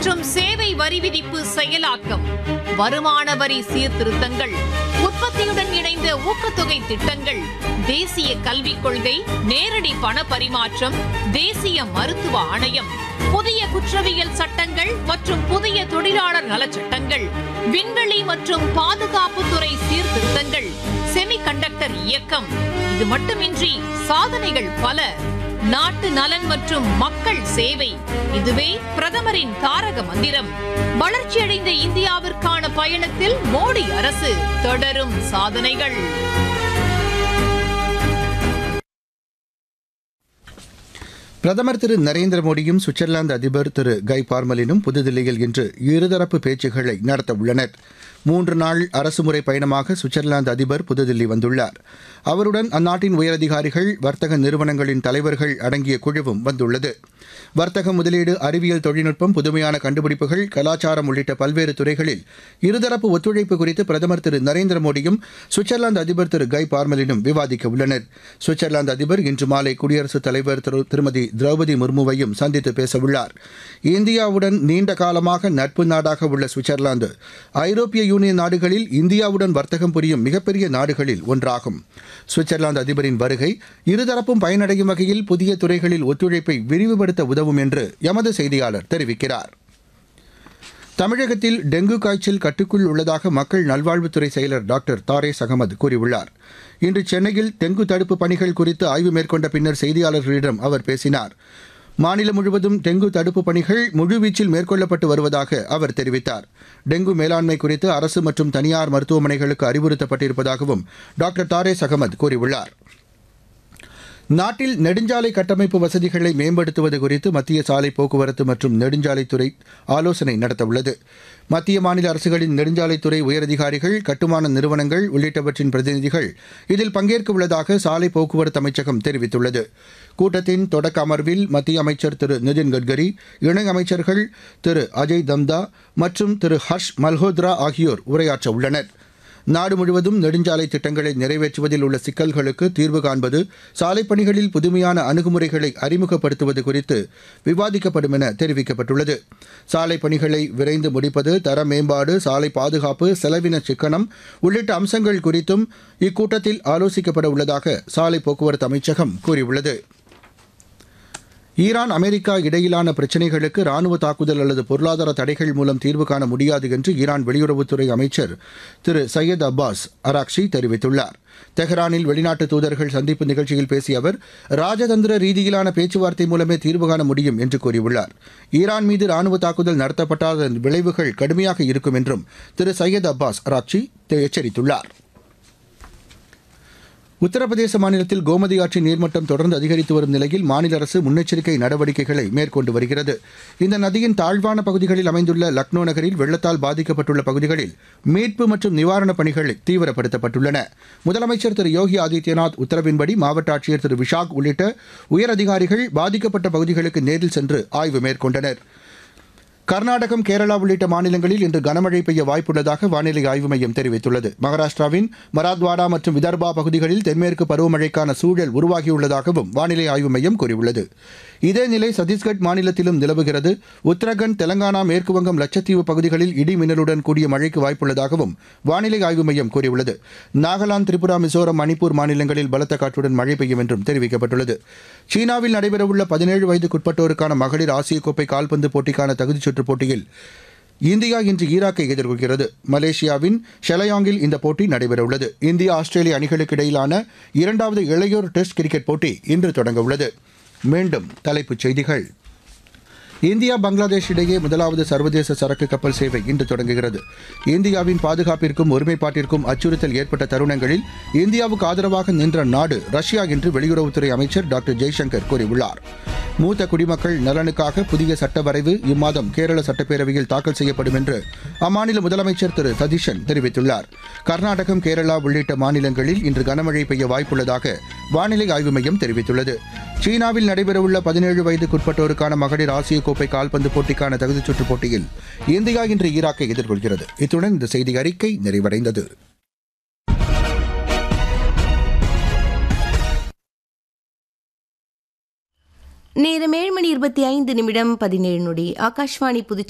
மற்றும் சேவை வரி விதிப்பு செயலாக்கம் வருமான வரி சீர்திருத்தங்கள் உற்பத்தியுடன் இணைந்த ஊக்கத்தொகை திட்டங்கள் தேசிய கல்விக் கொள்கை நேரடி பண பரிமாற்றம் தேசிய மருத்துவ ஆணையம் புதிய குற்றவியல் சட்டங்கள் மற்றும் புதிய தொழிலாளர் நலச் சட்டங்கள் விண்வெளி மற்றும் பாதுகாப்புத்துறை சீர்திருத்தங்கள் செமிகண்டக்டர் இயக்கம் இது மட்டுமின்றி சாதனைகள் பல நாட்டு நலன் மற்றும் மக்கள் சேவை இதுவே பிரதமரின் தாரக மந்திரம் வளர்ச்சியடைந்த இந்தியாவிற்கான பயணத்தில் மோடி அரசு தொடரும் சாதனைகள் பிரதமர் திரு நரேந்திர மோடியும் சுவிட்சர்லாந்து அதிபர் திரு கை பார்மலினும் புதுதில்லியில் இன்று இருதரப்பு பேச்சுக்களை நடத்த உள்ளனர் மூன்று நாள் அரசுமுறை பயணமாக சுவிட்சர்லாந்து அதிபர் புதுதில்லி வந்துள்ளார் அவருடன் அந்நாட்டின் உயரதிகாரிகள் வர்த்தக நிறுவனங்களின் தலைவர்கள் அடங்கிய குழுவும் வந்துள்ளது வர்த்தக முதலீடு அறிவியல் தொழில்நுட்பம் புதுமையான கண்டுபிடிப்புகள் கலாச்சாரம் உள்ளிட்ட பல்வேறு துறைகளில் இருதரப்பு ஒத்துழைப்பு குறித்து பிரதமர் திரு நரேந்திர மோடியும் சுவிட்சர்லாந்து அதிபர் திரு கை பார்மலினும் விவாதிக்க உள்ளனர் சுவிட்சர்லாந்து அதிபர் இன்று மாலை குடியரசுத் தலைவர் திரு- திருமதி திரௌபதி முர்முவையும் சந்தித்து பேசவுள்ளார் இந்தியாவுடன் நீண்ட காலமாக நட்பு நாடாக உள்ள சுவிட்சர்லாந்து ஐரோப்பிய யூனியன் நாடுகளில் இந்தியாவுடன் வர்த்தகம் புரியும் மிகப்பெரிய நாடுகளில் ஒன்றாகும் சுவிட்சர்லாந்து அதிபரின் வருகை இருதரப்பும் பயனடையும் வகையில் புதிய துறைகளில் ஒத்துழைப்பை விரிவுபடுத்த உதவும் என்று எமது செய்தியாளர் தெரிவிக்கிறார் தமிழகத்தில் டெங்கு காய்ச்சல் கட்டுக்குள் உள்ளதாக மக்கள் நல்வாழ்வுத்துறை செயலர் டாக்டர் தாரேஸ் அகமது கூறியுள்ளார் இன்று சென்னையில் டெங்கு தடுப்பு பணிகள் குறித்து ஆய்வு மேற்கொண்ட பின்னர் செய்தியாளர்களிடம் அவர் பேசினார் மாநிலம் முழுவதும் டெங்கு தடுப்பு பணிகள் முழுவீச்சில் மேற்கொள்ளப்பட்டு வருவதாக அவர் தெரிவித்தார் டெங்கு மேலாண்மை குறித்து அரசு மற்றும் தனியார் மருத்துவமனைகளுக்கு அறிவுறுத்தப்பட்டிருப்பதாகவும் டாக்டர் தாரேஸ் அகமது கூறியுள்ளார் நாட்டில் நெடுஞ்சாலை கட்டமைப்பு வசதிகளை மேம்படுத்துவது குறித்து மத்திய சாலை போக்குவரத்து மற்றும் நெடுஞ்சாலைத்துறை ஆலோசனை நடத்தவுள்ளது மத்திய மாநில அரசுகளின் நெடுஞ்சாலைத்துறை உயரதிகாரிகள் கட்டுமான நிறுவனங்கள் உள்ளிட்டவற்றின் பிரதிநிதிகள் இதில் பங்கேற்க உள்ளதாக சாலை போக்குவரத்து அமைச்சகம் தெரிவித்துள்ளது கூட்டத்தின் தொடக்க அமர்வில் மத்திய அமைச்சர் திரு நிதின் கட்கரி இணை அமைச்சர்கள் திரு அஜய் தம்தா மற்றும் திரு ஹர்ஷ் மல்ஹோத்ரா ஆகியோர் உரையாற்ற உள்ளனர் நாடு முழுவதும் நெடுஞ்சாலை திட்டங்களை நிறைவேற்றுவதில் உள்ள சிக்கல்களுக்கு தீர்வு காண்பது சாலைப் பணிகளில் புதுமையான அணுகுமுறைகளை அறிமுகப்படுத்துவது குறித்து விவாதிக்கப்படும் என தெரிவிக்கப்பட்டுள்ளது சாலை பணிகளை விரைந்து முடிப்பது தர மேம்பாடு சாலை பாதுகாப்பு செலவின சிக்கனம் உள்ளிட்ட அம்சங்கள் குறித்தும் இக்கூட்டத்தில் ஆலோசிக்கப்பட உள்ளதாக சாலை போக்குவரத்து அமைச்சகம் கூறியுள்ளது ஈரான் அமெரிக்கா இடையிலான பிரச்சினைகளுக்கு ராணுவ தாக்குதல் அல்லது பொருளாதார தடைகள் மூலம் தீர்வு காண முடியாது என்று ஈரான் வெளியுறவுத்துறை அமைச்சர் திரு சையத் அப்பாஸ் அராக்ஷி தெரிவித்துள்ளார் தெஹ்ரானில் வெளிநாட்டு தூதர்கள் சந்திப்பு நிகழ்ச்சியில் பேசிய அவர் ராஜதந்திர ரீதியிலான பேச்சுவார்த்தை மூலமே தீர்வு காண முடியும் என்று கூறியுள்ளார் ஈரான் மீது ராணுவ தாக்குதல் நடத்தப்பட்டால் அதன் விளைவுகள் கடுமையாக இருக்கும் என்றும் திரு சையத் அப்பாஸ் அராக்ஷி எச்சரித்துள்ளார் உத்தரப்பிரதேச மாநிலத்தில் கோமதி ஆற்றின் நீர்மட்டம் தொடர்ந்து அதிகரித்து வரும் நிலையில் மாநில அரசு முன்னெச்சரிக்கை நடவடிக்கைகளை மேற்கொண்டு வருகிறது இந்த நதியின் தாழ்வான பகுதிகளில் அமைந்துள்ள லக்னோ நகரில் வெள்ளத்தால் பாதிக்கப்பட்டுள்ள பகுதிகளில் மீட்பு மற்றும் நிவாரணப் பணிகள் தீவிரப்படுத்தப்பட்டுள்ளன முதலமைச்சர் திரு யோகி ஆதித்யநாத் உத்தரவின்படி மாவட்ட ஆட்சியர் திரு விஷாக் உள்ளிட்ட உயரதிகாரிகள் பாதிக்கப்பட்ட பகுதிகளுக்கு நேரில் சென்று ஆய்வு மேற்கொண்டனர் கர்நாடகம் கேரளா உள்ளிட்ட மாநிலங்களில் இன்று கனமழை பெய்ய வாய்ப்புள்ளதாக வானிலை ஆய்வு மையம் தெரிவித்துள்ளது மகாராஷ்டிராவின் மராத்வாடா மற்றும் விதர்பா பகுதிகளில் தென்மேற்கு பருவமழைக்கான சூழல் உருவாகியுள்ளதாகவும் வானிலை ஆய்வு மையம் கூறியுள்ளது இதே நிலை சத்தீஸ்கட் மாநிலத்திலும் நிலவுகிறது உத்தரகண்ட் தெலங்கானா மேற்குவங்கம் லட்சத்தீவு பகுதிகளில் இடி மின்னலுடன் கூடிய மழைக்கு வாய்ப்புள்ளதாகவும் வானிலை ஆய்வு மையம் கூறியுள்ளது நாகாலாந்து திரிபுரா மிசோரம் மணிப்பூர் மாநிலங்களில் பலத்த காற்றுடன் மழை பெய்யும் என்றும் தெரிவிக்கப்பட்டுள்ளது சீனாவில் நடைபெறவுள்ள பதினேழு வயதுக்குட்பட்டோருக்கான மகளிர் ஆசிய கோப்பை கால்பந்து போட்டிக்கான தகுதிச் சுற்றுப் போட்டியில் இந்தியா இன்று ஈராக்கை எதிர்கொள்கிறது மலேசியாவின் ஷெலயாங்கில் இந்த போட்டி நடைபெறவுள்ளது இந்தியா ஆஸ்திரேலிய அணிகளுக்கு இடையிலான இரண்டாவது இளையோர் டெஸ்ட் கிரிக்கெட் போட்டி இன்று தொடங்கவுள்ளது மீண்டும் தலைப்புச் செய்திகள் இந்தியா பங்களாதேஷ் இடையே முதலாவது சர்வதேச சரக்கு கப்பல் சேவை இன்று தொடங்குகிறது இந்தியாவின் பாதுகாப்பிற்கும் ஒருமைப்பாட்டிற்கும் அச்சுறுத்தல் ஏற்பட்ட தருணங்களில் இந்தியாவுக்கு ஆதரவாக நின்ற நாடு ரஷ்யா என்று வெளியுறவுத்துறை அமைச்சர் டாக்டர் ஜெய்சங்கர் கூறியுள்ளார் மூத்த குடிமக்கள் நலனுக்காக புதிய சட்ட வரைவு இம்மாதம் கேரள சட்டப்பேரவையில் தாக்கல் செய்யப்படும் என்று அம்மாநில முதலமைச்சர் திரு சதீஷன் தெரிவித்துள்ளார் கர்நாடகம் கேரளா உள்ளிட்ட மாநிலங்களில் இன்று கனமழை பெய்ய வாய்ப்புள்ளதாக வானிலை ஆய்வு மையம் தெரிவித்துள்ளது சீனாவில் நடைபெறவுள்ள பதினேழு வயதுக்குட்பட்டோருக்கான மகளிர் ஆசிய கோப்பை கால்பந்து போட்டிக்கான தகுதிச் சுற்றுப் போட்டியில் இந்தியா இன்று ஈராக்கை எதிர்கொள்கிறது இத்துடன் இந்த செய்தி அறிக்கை நிறைவடைந்தது நேரம் ஏழு மணி இருபத்தி ஐந்து நிமிடம் பதினேழு நொடி ஆகாஷ்வாணி புதுச்சேரி